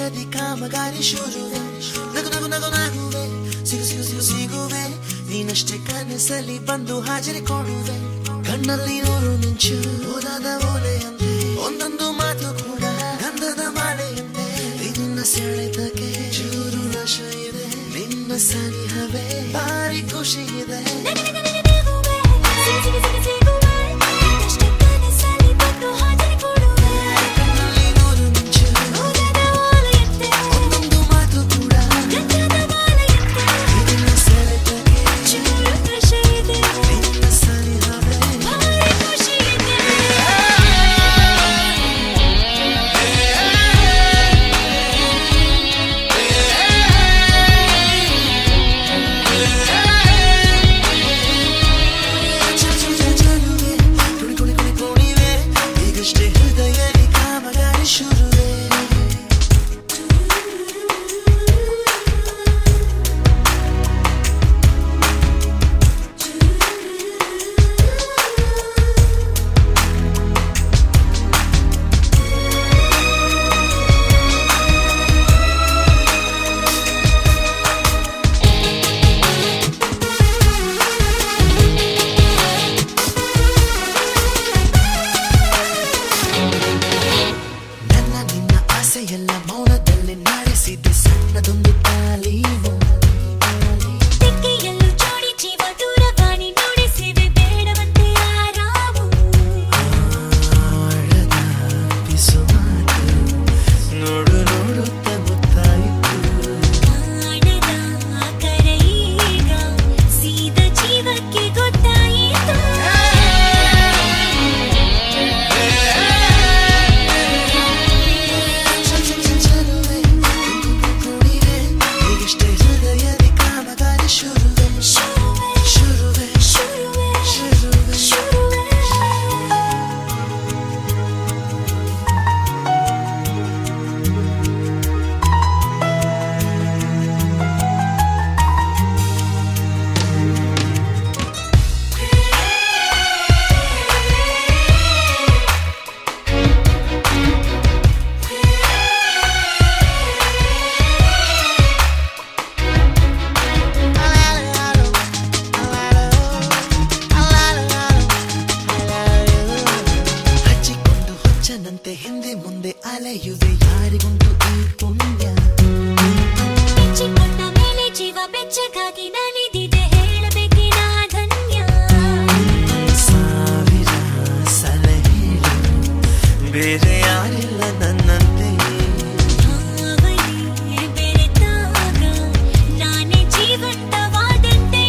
ಹೃದಯದಿ ಕಾಮಗಾರಿ ಶುರುವೆ ನಗು ನಗು ನಗು ನಗುವೆ ಸಿಗು ಸಿಗು ಸಿಗು ಸಿಗುವೆ ನೀನಷ್ಟೇ ಕನಸಲ್ಲಿ ಬಂದು ಹಾಜರಿ ಕೊಡುವೆ ಕಣ್ಣಲ್ಲಿ ನೂರು ಮಿಂಚು ಓದಾದ ಓಲೆಯಂತೆ ಒಂದೊಂದು ಮಾತು ಕೂಡ ಗಂಧದ ಮಾಲೆಯಂತೆ ನಿನ್ನ ಸೆಳೆತಕ್ಕೆ ಚೂರು ನಶ ಇದೆ ನಿನ್ನ ಸನಿಹವೇ ಭಾರಿ ಖುಷಿ ಇದೆ ಕಣ್ಣಲ್ಲಿ ನೂರು ಮಿಂಚು ಒಂದೊಂದು ಮಾತು ಕೂಡ ನಿನ್ನ ಸೆಳೆತಕ್ಕೆ ನಿನ್ನ ಸನಿಹವೇ ಚಲುವೆ ಕುಣಿ ಕುಣಿ ಕುಣಿ ಕುಣಿವೆ ಈಗಷ್ಟೇ ಹೃದಯದಲ್ಲಿ ಕಾಮಗಾರಿ ಶುರುವೆ ನನ್ನ ನಿನ್ನ ಆಸೆಯೆಲ್ಲ ಮೌನದಲ್ಲಿ ನಡೆಸಿದೆ ಸಣ್ಣದೊಂದು ತಾಲೀಮು ಆಳದ ಪಿಸುಮಾತು ನೋಡು ನೋಡುತ್ತ ಗೊತ್ತಾಯಿತು ಜೀವಕ್ಕೆ ಗೊತ್ತಾಯಿತು ಚಲುವೆ ಕುಣಿವೆ ಈಗಷ್ಟೇ ಹೃದಯದಿ ಕಾಮಗಾರಿ ಶುರುವೆ ಶುರುವೆ ಶುರುವೆ ಹಚ್ಚಿಕೊಂಡು ಹೊಚ್ಚನಂತೆ ಹಿಂದೆ ಮುಂದೆ ಅಲೆಯುವೆ ಯಾರಿಗುಂಟು ಈ ಪುಣ್ಯ ಬೆಚ್ಚಿಕೊಂಡ ಮೇಲೆ ಜೀವ ಬೆಚ್ಚಗಾಗಿ ನಲಿದಿದೆ ಹೇಳಬೇಕಿನ ಧನ್ಯ ಸಾವಿರ ಸಲಹೆಗಳು ಬೇರೆ ಯಾರಿಲ್ಲ ನನ್ನಂತೆ ಅವನೇ ಬೆರೆತಾಗ ನಾನೇ ಜೀವಂತವಾದಂತೆ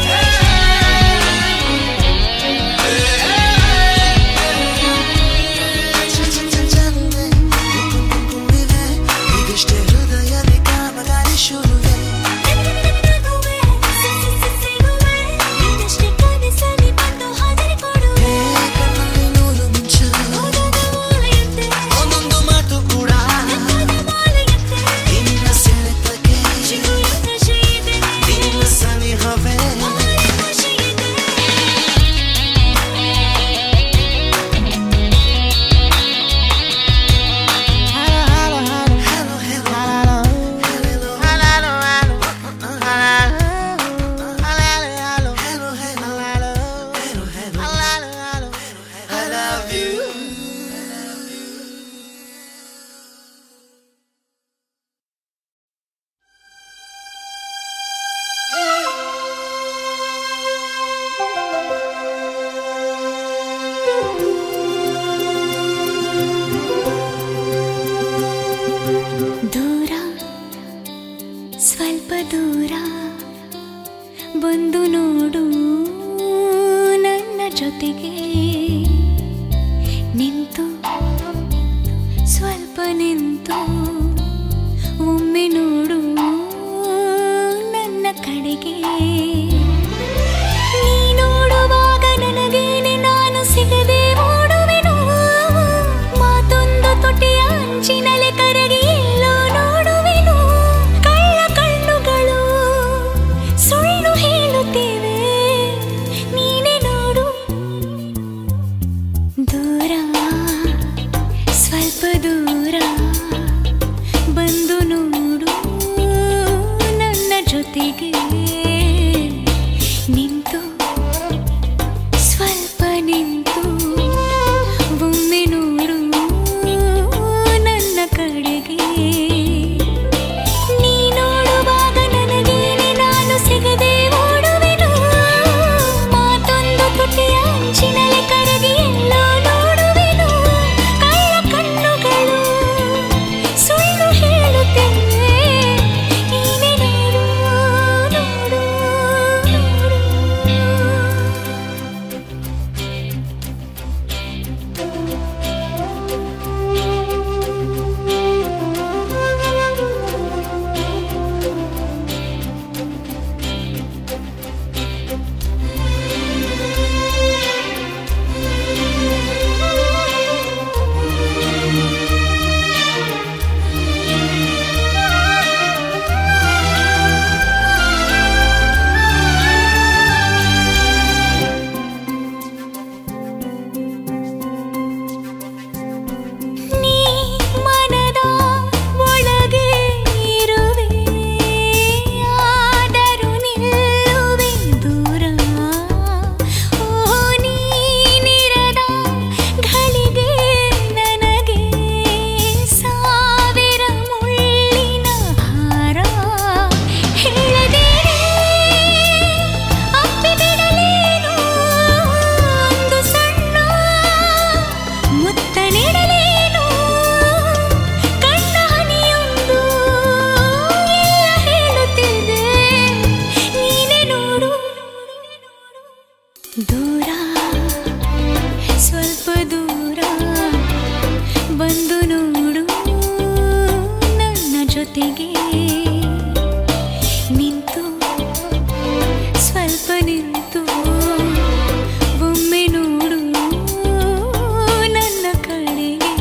ಚಲುವೆ ಕುಣಿವೆ ಈಗಷ್ಟೇ ಹೃದಯದಿ ಕಾಮಗಾರಿ ಶುರುವೆ ನಗುವೆ, ಸಿಗುವೆ, ನೀನಷ್ಟೇ ಕನಸಲ್ಲಿ ಬಂದು ಹಾಜರಿ ಕೊಡುವೆ ಕಣ್ಣಲ್ಲಿ ನೂರು ಮಿಂಚು ಓದದ ಓಲೆಯಂತೆ, ಒಂದೊಂದು ಮಾತು ಕೂಡ ಗಂಧದ ಮಾಲೆಯಂತೆ, ನಿನ್ನ ಸೆಳೆತಕ್ಕೆ ಚಿಗುರು ನಶೆಯಿದೆ, ನಿನ್ನ ಸನಿಹವೇ ಭಾರಿ ಖುಷಿಯಿದೆ. Hello, hello, hello, hello, hello, hello, hello, I love you. ದೂರ ಸ್ವಲ್ಪ ದೂರ ಬಂದು ನೋಡು ನನ್ನ ಜೊತೆಗೆ ನಿಂತು ಸ್ವಲ್ಪ ನಿಂತು ಒಮ್ಮೆ ನೋಡು ನನ್ನ ಕಡೆಗೆ ನೀ ನೋಡುವಾಗ ನನಗೇನೆ ನಾನು ಸಿಗದೆ ಓಡುವೆನು ಮಾತೊಂದು ತೊಟ್ಟೆಯ ಅಂಚಿನಲೆ ಕರಗಿ ಎಲ್ಲೋ ನೋಡುವೆನು ಕಳ್ಳ ಕಣ್ಣುಗಳು ಸುಳ್ಳು ಹೇಳುತ್ತೇವೆ ನೀನೆ ನೋಡು ದೂರ ಸ್ವಲ್ಪ ದೂರ ಬಂದು ಜೊತೆಗೆ ನಿಂತು ಸ್ವಲ್ಪ ನಿಂತು ಒಮ್ಮೆ ನೋಡು ನನ್ನ ಕಡೆಗೆ ನೀ ನೋಡುವಾಗ ನನಗೇನೆ ನಾನು ಸಿಗದೆ ಓಡುವೆನು ಮಾತೊಂದು ತುಟಿಯ ಅಂಚಿನಲ್ಲಿ ಕರಗಿ ಎಲ್ಲೋ ನೋಡುವೆನು ಕಳ್ಳ ಕಣ್ಣುಗಳು ಸುಳ್ಳು ಹೇಳುತ್ತಿವೆ ನೀನೆ ನೋಡು ನೋಡು ನೋಡು ನೀ ಮನದ ಒಳಗೆ ಇರುವೆ ಆದರೂ ನಿಲ್ಲುವೆ ದೂರ ಓ ನೀನಿರದ ಘಳಿಗೆ ನನಗೆ ಸಾವಿರ ಮುಳ್ಳಿನ ಹಾರ ಹೇಳದೇನೆ ಅಪ್ಪಿಬಿಡಲೇನು ಒಂದು ಸಣ್ಣ ಮುತ್ತ ನೀಡಲೇನು ಕಣ್ಣ ಹನಿಯೊಂದು ಎಲ್ಲ ಹೇಳುತ್ತಿದೆ ನೀನೆ ನೋಡು ದೂರ ಸ್ವಲ್ಪ ದೂರ ಬಂದು ನೋಡು ನನ್ನ ಜೊತೆಗೆ ನಿಂತು ಸ್ವಲ್ಪ ನಿಂತು ಒಮ್ಮೆ ನೋಡು ನನ್ನ ಕಡೆಗೆ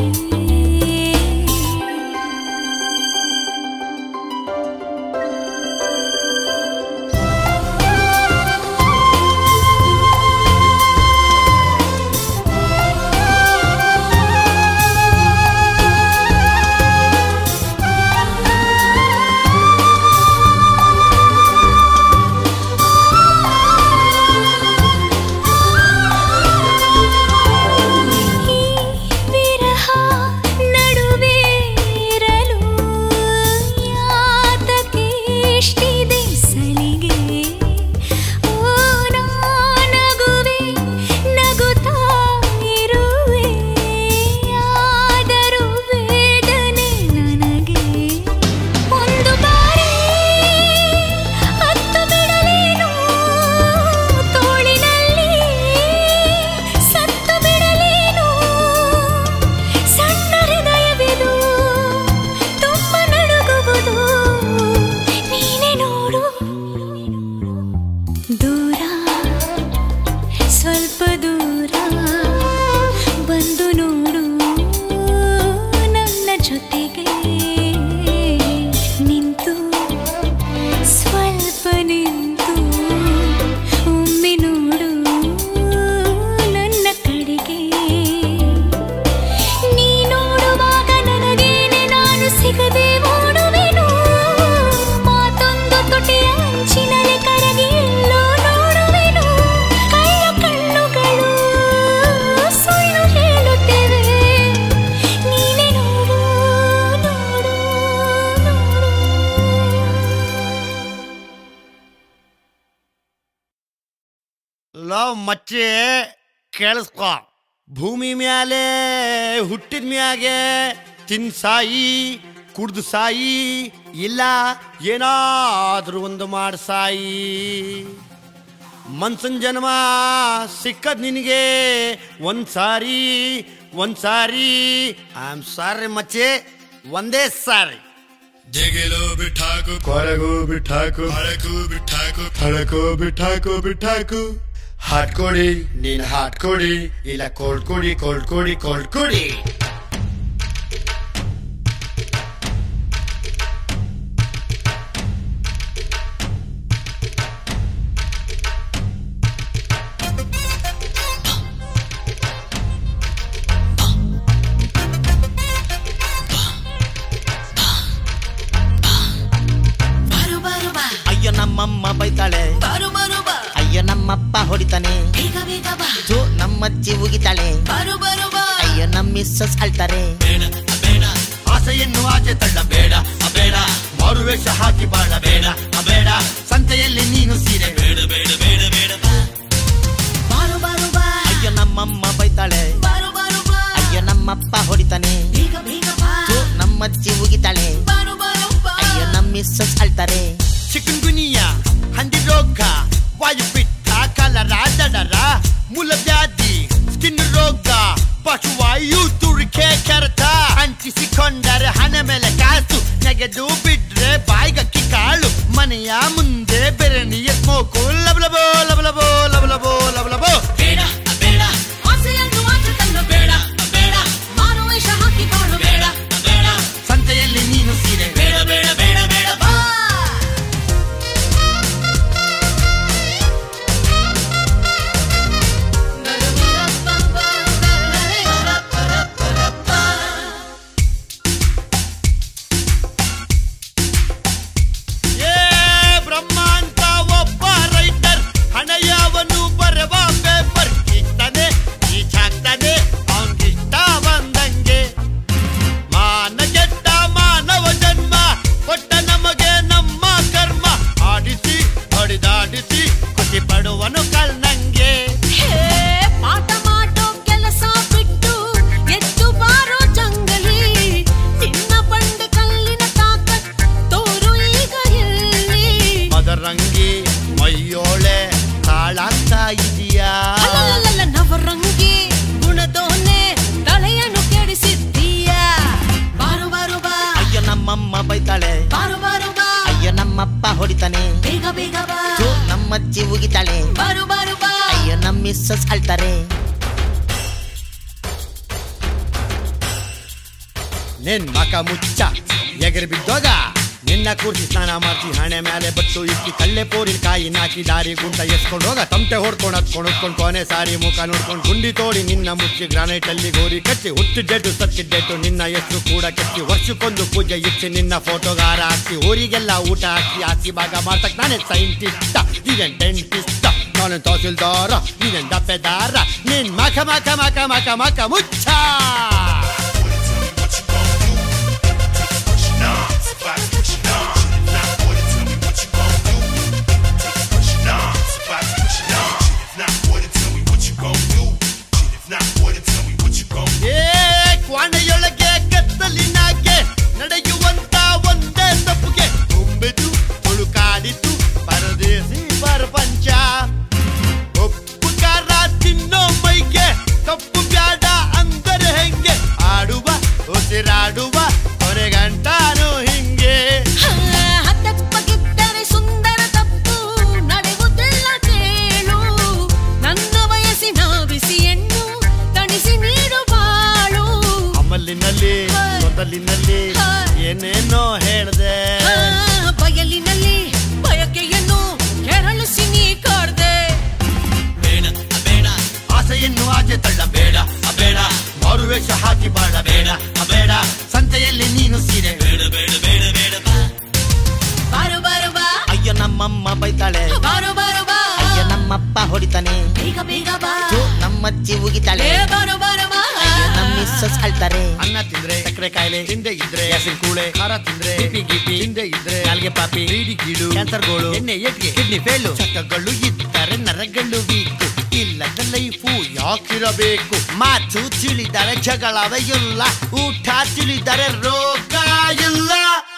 ಈ ವಿರಹ ನಡುವೆ ಇರಲು ಯಾತಕ್ಕೆ ಇಷ್ಟಿದೆ ಸಲಿಗೆ ಓ ನಗುವೆ ನಗುತ್ತಾ ಇರುವೆ ಆದರೂ ವೇದನೆ ನನಗೆ ಒಂದು ಬಾರಿ ಹತ್ತು ಬಿಡಲೇನು ತೋಳಿನಲ್ಲಿ ಸತ್ತು ಬಿಡಲೇನು ಸಣ್ಣ ಹೃದಯವಿದು ತುಂಬ ನಡುಗುವುದು ನೀನೆ ನೋಡು ದೂರ ಸ್ವಲ್ಪ ದೂರ ಬಂದು ನೋಡು ನನ್ನ ಜೊತೆಗೆ ನಿಂತು ಸ್ವಲ್ಪ ನಿಂತು ಒಮ್ಮೆ ನೋಡು ನನ್ನ ಕಡೆಗೆ ನೀ ನೋಡುವಾಗ ನನಗೇನೆ ನಾನು ಸಿಗದೆ ಓಡುವೆನು ಮಾತೊಂದು ತುಟಿಯ ಅಂಚಿನಲ್ಲಿ ಕರಗಿ ಎಲ್ಲೋ ನೋಡುವೆನು ಕಳ್ಳ ಕಣ್ಣುಗಳು ಸುಳ್ಳು ಹೇಳುತ್ತಿವೆ ನೀನೆ ನೋಡು ನೋಡು ನೋಡು ಲವ್ ಮಚ್ಚೆ ಕೇಳಿಸ್ಕೊ ಭೂಮಿ ಮ್ಯಾಲೆ ಹುಟ್ಟಿದ ಮ್ಯಾಗೆ ತಿನ್ ಸಾಯಿ ಕುಡ್ದು ಸಾಯಿ ಇಲ್ಲ ಏನಾದ್ರೂ ಒಂದು ಮಾಡ್ ಸಾಯಿ ಮನ್ಸನ್ ಜನ್ಮ ಸಿಕ್ಕದ್ ನಿನಗೆ ಒಂದ್ ಸಾರಿ ಒಂದ್ ಸಾರಿ ಐ ಆಮ್ ಸಾರಿ ಮಚ್ಚೆ ಒಂದೇ ಸಾರಿ ಜಗಿಲು ಬಿಟ್ಟಾಕು ಕೊರಗು ಬಿಟ್ಟಾಕು ಹಳಕು ಬಿಟ್ಟಾಕು ಹಳಕು ಬಿಟ್ಟಾಕು ಬಿಟ್ಟಾಕು ಹಾಟ್ ಕೊಡಿ ನೀನ್ ಹಾಟ್ ಕೊಡಿ ಇಲ್ಲ ಕೋಲ್ಡ್ ಕೊಡಿ ಕೋಲ್ಡ್ ಕೊಡಿ ಕೋಲ್ಡ್ ಕೊಡಿ ನಮ್ಮಮ್ಮ ಬೈತಾಳೆ ಬಾರು ಬಾರು ಬಾ ಅಯ್ಯೋ ನಮ್ಮಪ್ಪ ಹೊಡಿತಾನೆ ಬೇಗ ಬೇಗ ಬಾ ಥು, ನಮ್ಮಜ್ಜಿ ಉಗಿತಾಳೆ ಬಾರು ಬಾರು ಬಾ ಅಯ್ಯೋ ನಮ್ಮ ಮಿಸ್ಸಸ್ ಅಳ್ತಾರೆ ಆಸೆಯನ್ನು ಆಚೆ ತಳ್ಳ ಬೇಡ ಬೇಡ ಮಾರುವೇಷ ಹಾಕಿ ಬಾಳ ಬೇಡ ಬೇಡ ಸಂತೆಯಲ್ಲಿ ನೀನು ಸೀರೆ ಬೇಡ ಬೇಡ ಬೇಡ ಬೇಡ ಬಾರು ಬಾರು ಬಾ ಅಯ್ಯೋ ನಮ್ಮಮ್ಮ ಬೈತಾಳೆ ಬಾರು ಬಾರು ಬಾ ಅಯ್ಯೋ ನಮ್ಮಪ್ಪ ಹೊಡಿತಾನೆ ಬೇಗ ಬೇಗ ಬಾ ಥು, ನಮ್ಮಜ್ಜಿ ಉಗಿತಾಳೆ ಬಾರು ಬಾರು ಬಾ ಅಯ್ಯೋ ನಮ್ಮ ಮಿಸ್ಸಸ್ ಅಳ್ತಾರೆ ಚಿಕನ್ ಗುನಿಯಾ ಹಂದಿ ರೋಗ ವಾಯು ಪಿತ್ತ ಕಲರ ದಡರ ಮೂಲವ್ಯಾಧಿ ಸ್ಕಿನ್ ರೋಗ ಪಶುವಾಯು ತುರಿಕೆ ಕೆರೆತ ಅಂಟಿಸಿಕೊಂಡರೆ ಹಣೆ ಮೇಲೆ ಕಾಸು ನೆಗೆದು ಬಿಟ್ರೆ ಬಾಯ್ಗಕ್ಕಿ ಕಾಳು ಮನೆಯ ಮುಂದೆ ಬೆರಣಿಯ ಸ್ಮೋಕು ಲಬಲಬೋ ಲಬಲಬೋ ಲಬಲಬೋ ಲಬಲಬೋ ಬೇಡ ಬೇಡ ಆಸೆಯನ್ನು ಆಚೆ ತಳ್ಳು ಬೇಡ ಬೇಡ ಮಾರು ವೇಷ ಹಾಕಿ ಬಾಳು ಬೇಡ ಬೇಡ ಸಂತೆಯಲ್ಲಿ ನೀನು ಸೀರೆ ಬೇಡ ಬೇಡ ಬೇಡ ಬೇಡ ಬಾ ಏ ಬ್ರಹ್ಮ ಅಂತ ಒಬ್ಬ ರೈಟರ್ ಹಣೆಯವನು ಬರವ ಪೇಪರ್ ಇತ್ತಾನೆ ಈಚಾಕ್ತಾನೆ ಅವನ್ಗಿಷ್ಟ ಬಂದಂಗೆ ಮಾನಗೆಟ್ಟ ಮಾನವ ಜನ್ಮ ಕೊಟ್ಟ ನಮಗೆ ನಮ್ಮ ಕರ್ಮ ಆಡಿಸಿ ಹೊಡೆದಾಡಿಸಿ ಖುಷಿ ಪಡುವನು ಕಳ್ನಂಗೆ ಹೇ ಪಾಠ ಮಾಡೋ ಕೆಲಸ ಬಿಟ್ಟು ಎದ್ದು ಬಾರೋ ಜಂಗಲಿ ನಿನ್ನ ಬಂಡೆ ಕಲ್ಲಿನ ತಾಕತ್ ತೋರು ಈಗ ಎಲ್ಲಿ ಮದರಂಗಿ ಮೈಯೋಳೆ ತಾಳಾಗ್ತಾ ಇದೀಯಾ ಅಲ್ಲಲ್ಲಲ್ಲ ನವರಂಗಿ ಗುಣದೋನೆ ತಲೆಯನ್ನು ಕೆಡಿಸಿದ್ದೀಯ ಬಾರು ಬಾರು ಬಾ ಅಯ್ಯೋ ನಮ್ಮಮ್ಮ ಬೈತಾಳೆ ಬಾರು ಬಾರು ಬಾ ಅಯ್ಯೋ ನಮ್ಮಪ್ಪ ಹೊಡಿತಾನೆ ಬೇಗ ಬೇಗ ಬಾ ಥು, ನಮ್ಮಜ್ಜಿ ಉಗಿತಾಳೆ ಬಾರು ಬಾರು ಬಾ ಅಯ್ಯೋ ನಮ್ಮ ಮಿಸ್ಸಸ್ ಅಳ್ತಾರೆ ನಿನ್ ಮಕ ಮುಚ್ಚ ಎಗರ್ ಬಿದ್ದೋಗ ನಿನ್ನ ಕೂರ್ಸಿ ಸ್ನಾನ ಮಾಡ್ತಿ ಹಣೆ ಮೇಲೆ ಬಟ್ಟು ಇಕ್ಕಿ ಕಳ್ಳೆ ಪೋರಿನ ಕಾಯಿ ನಾಕಿ ದಾರಿ ಗುಂಟ ಎಸ್ಕೊಂಡು ಹೋಗ ತಮಟೆ ಹೊಡ್ಕೊಂಡು ಹತ್ಕೊಂಡು ಹೊತ್ಕೊಂಡು ಕೊನೆ ಸಾರಿ ಮುಖ ನೋಡ್ಕೊಂಡು ಗುಂಡಿ ತೋಡಿ ನಿನ್ನ ಮುಚ್ಚಿ ಗ್ರಾನೈಟ್ ಅಲ್ಲಿ ಗೋರಿ ಕಚ್ಚಿ ಹುಟ್ಟಿದ್ದೆಟ್ಟು ಸತ್ತಿದ್ದೆಟ್ಟು ನಿನ್ನ ಹೆಸರು ಕೂಡ ಕೆತ್ತಿ ವರ್ಷಕ್ಕೊಂದು ಪೂಜೆ ಇಚ್ಚಿ ನಿನ್ನ ಫೋಟೋಗಾರ ಹಾಕಿ ಊರಿಗೆಲ್ಲ ಊಟ ಹಾಕಿ ಹಾಕಿ ಭಾಗ ಮಾಡ್ತಕ್ ನಾನೇ ಸೈಂಟಿಸ್ಟ್ ನೀನೇನ್ ಡೆಂಟಿಸ್ಟ್ ನಾನು ತಹಸೀಲ್ದಾರ ನೀನೇನ್ ದಪ್ಪೆದಾರ ನಿನ್ ಮಕ ಮಕ ಮಕ ಮಕ ಮಕ ಮುಚ್ಚ ಏ ಕ್ವಾಣೆಯೊಳಗೆ ಕತ್ತಲಿನಾಗೆ ನಡೆಯುವಂತ ಒಂದೇ ತಪ್ಪುಗೆ ತುಂಬಿತು ತುಳುಕಾಡಿತು ಪರದೇಸಿ ಪ್ರಪಂಚ ಒಪ್ಪು ಖಾರ ತಿನ್ನೋ ಮೈಗೆ ತಪ್ಪು ಬ್ಯಾಡ ಅಂದರೆ ಹೆಂಗೆ ಆಡುವ ಉಸಿರಾಡುವ ಕೊನೆಗಂಟಾನು ಹಿಂಗೆ ಹತ್ತಪ್ಪಗಿದ್ದರೆ ಸುಂದರ ತಪ್ಪು ನಡೆಯುವುದಿಲ್ಲ ಕೇಳು ನನ್ನ ವಯಸ್ಸಿನ ಬಿಸಿಯನ್ನು ತಣಿಸಿ ನೀಡು ಬಾಳು ಅಮಲಿನಲ್ಲಿ ಮೊದಲಿನಲ್ಲಿ ಏನೇನೋ ಹೇಳ್ದೆ ಆ, ಬಯಲಿನಲ್ಲಿ ಬಯಕೆಯನ್ನು ಕೆರಳಿಸಿ ನೀ ಕಾಡ್ದೆ ಆಸೆಯನ್ನು ಆಚೆ ತಳ್ಳ ಬೇಡ ಬೇಡ ಮಾರುವೇಷ ಹಾಕಿ ಬಾಳ ಬೇಡ ಬೇಡ ಸಂತೆಯಲ್ಲಿ ನೀನು ಸೀರೆ ಬೇಡ ಬೇಡ ಬೇಡ ಬೇಡ ಬಾರು ಬಾರು ಬಾ ಅಯ್ಯೋ ನಮ್ಮಮ್ಮ ಬೈತಾಳೆ ಬಾರು ಬಾರು ಬಾ ಅಯ್ಯೋ ನಮ್ಮಪ್ಪ ಹೊಡಿತಾನೆ ಬೇಗ ಬೇಗ ಬಾ ಥು, ನಮ್ಮಜ್ಜಿ ಉಗಿತಾಳೆ ಏ ಬಾರು ಬಾರು ಬಾ ಅಯ್ಯೋ ನಮ್ಮ ಮಿಸ್ಸಸ್ ಅಳ್ತಾರೆ ಅನ್ನ ತಿಂದ್ರೆ ಸಕ್ಕರೆ ಕಾಯಿಲೆ ಹಿಂದೆ ಇದ್ರೆ ಹೆಸರು ಕೂಳೆ ಖಾರ ತಿಂದ್ರೆ ಗಿಪಿ ಗಿಪಿ ಹಿಂದೆ ಇದ್ರೆ ನಾಲ್ಗೆ ಪಾಪಿ ಬೀಡಿ ಗೀಳು ಕ್ಯಾನ್ಸರ್ ಗೋಳು ಎಣ್ಣೆ ಏಟ್ಗೆ ಕಿಡ್ನಿ ಫೇಲು ಚಕಗಳು ಇದ್ದರೆ ನರಗಳು ವೀಕು ಇಲ್ಲದ ಲೈಫು ಯಾಕಿರಬೇಕು ಮಾತು ತಿಳಿದರೆ ಜಗಳವೇ ಇಲ್ಲ ಊಟ ತಿಳಿದರೆ ರೋಗ ಇಲ್ಲ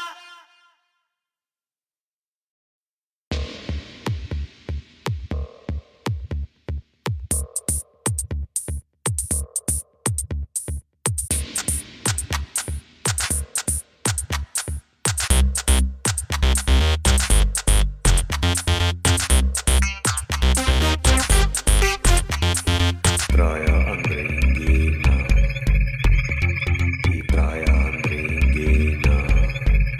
ಪ್ರಾಯ ಅಂದ್ರೆ ಹಿಂಗೇನ ಈ ಪ್ರಾಯ ಅಂದ್ರೆ ಹಿಂಗೇನ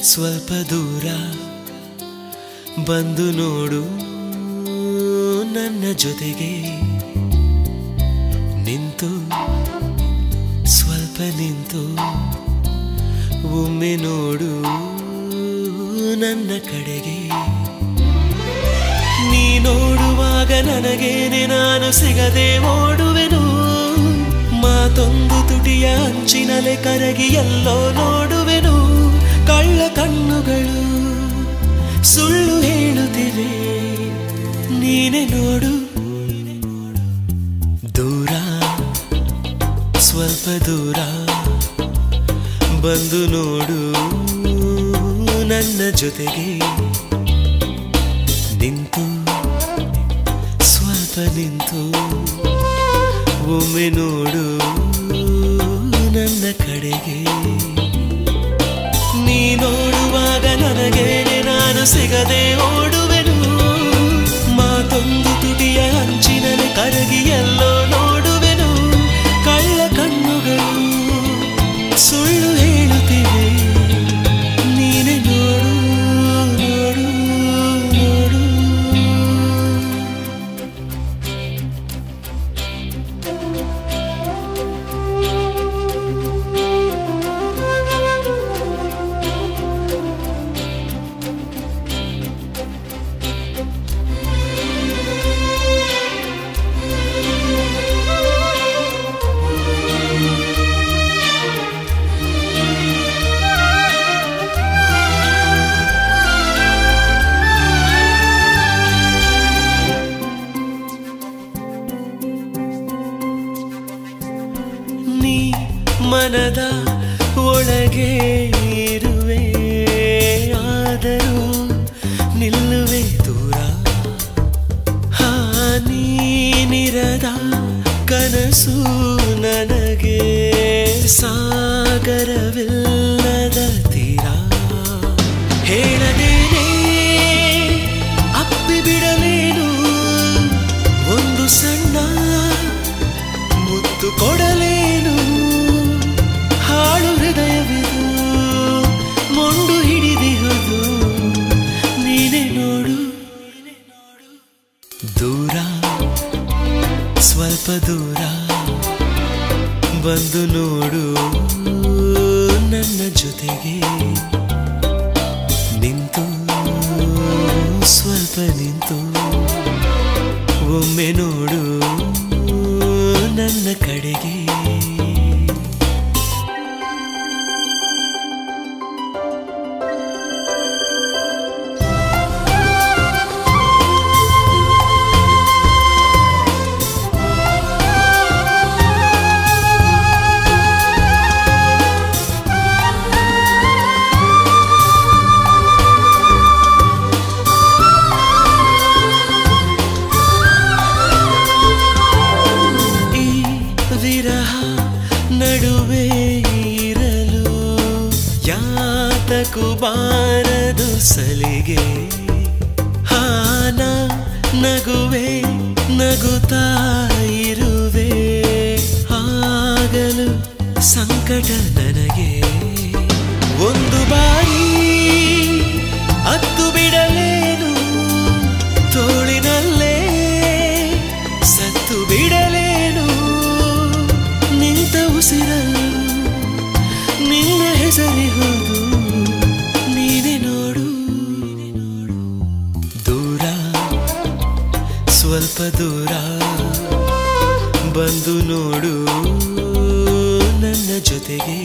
ಸ್ವಲ್ಪ ದೂರ ಬಂದು ನೋಡು ನನ್ನ ಜೊತೆಗೆ ನಿಂತು ಸ್ವಲ್ಪ ನಿಂತು ಒಮ್ಮೆ ನೋಡು ನನ್ನ ಕಡೆಗೆ ನೀ ನೋಡುವಾಗ ನನಗೇನೆ ನಾನು ಸಿಗದೆ ಓಡುವೆನು ಮಾತೊಂದು ತುಟಿಯ ಅಂಚಿನಲೆ ಕರಗಿ ಎಲ್ಲೋ ನೋಡುವೆನು ಕಳ್ಳ ಕಣ್ಣುಗಳು ಸುಳ್ಳು ಹೇಳುತ್ತಿವೆ ನೀನೆ ನೋಡು ದೂರ ಸ್ವಲ್ಪ ದೂರ ಬಂದು ನೋಡು ನನ್ನ ಜೊತೆಗೆ ನಿಂತು ಸ್ವಲ್ಪ ನಿಂತು ಒಮ್ಮೆ ನೋಡು ನನ್ನ ಕಡೆಗೆ ನೀ ನೋಡುವಾಗ ನನಗೇನೆ ನಾನು ಸಿಗದೆ ಓಡುವೆನು ಮಾತೊಂದು ತುಟಿಯ ಅಂಚಿನಲ್ಲಿ ಕರಗಿ ಎಲ್ಲೋ ನೋಡುವೆನು ಕಳ್ಳ ಕಣ್ಣುಗಳು ಸುಳ್ಳು ಹೇಳುತ್ತಿವೆ ನೀನೆ ನೋಡು ನೋಡು ನೋಡು ನೀ ಮನದ ಒಳಗೆ ಇರುವೆ ಆದರೂ ನಿಲ್ಲುವೆ ದೂರ ಹಾ ನೀನಿರದ ಕನಸು ನನಗೆ ಸಾಗರವಿಲ್ಲದ ತೀರ ಹೇಳದೇನೆ ಅಪ್ಪಿ ಬಿಡಲೇನು ಒಂದು ಸಣ್ಣ ಮುತ್ತು ಕೊಡಲೇನು ಹಾಳು ಹೃದಯವಿದು ಮೊಂಡು ಹಿಡಿದಿಹುದು ನೀನೆ ನೋಡು ದೂರ ಸ್ವಲ್ಪ ದೂರ ಬಂದು ನೋಡು ನನ್ನ ಜೊತೆಗೆ ನಿಂತು ಸ್ವಲ್ಪ ನಿಂತು ಒಮ್ಮೆ ನೋಡು ನನ್ನ ಕಡೆಗೆ ಈ ವಿರಹ ನಡುವೆ ಇರಲು ಯಾತಕು ಬಾರದು ಸಲಿಗೆ ಹಾನ ನಗುವೆ ನಗುತ್ತಾ ಇರುವೆ ಆಗಲು ಸಂಕಟ ನನಗೆ ಒಂದು ಬಾರಿ ಹತ್ತು ಬಿಡಲೇನು ತೋಳಿನಲ್ಲೇ ಸತ್ತು ಬಿಡಲೇನು ನಿಂತ ಉಸಿರಲು ನಿನ್ನ ಹೆಸರಿಹುದು ನೀನೆ ನೋಡು ದೂರ ಸ್ವಲ್ಪ ದೂರ ಬಂದು ನೋಡು ನನ್ನ ಜೊತೆಗೆ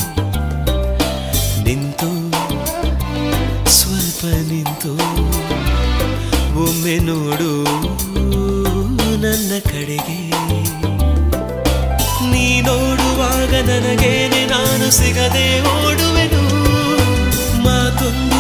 ನಿಂತು ಸ್ವಲ್ಪ ನಿಂತು ಒಮ್ಮೆ ನೋಡು ನನ್ನ ಕಡೆಗೆ ನೀ ನೋಡುವಾಗ ನನಗೇನೆ ನಾನು ಸಿಗದೆ ಓಡುವೆನು ಮಾತೊಂದು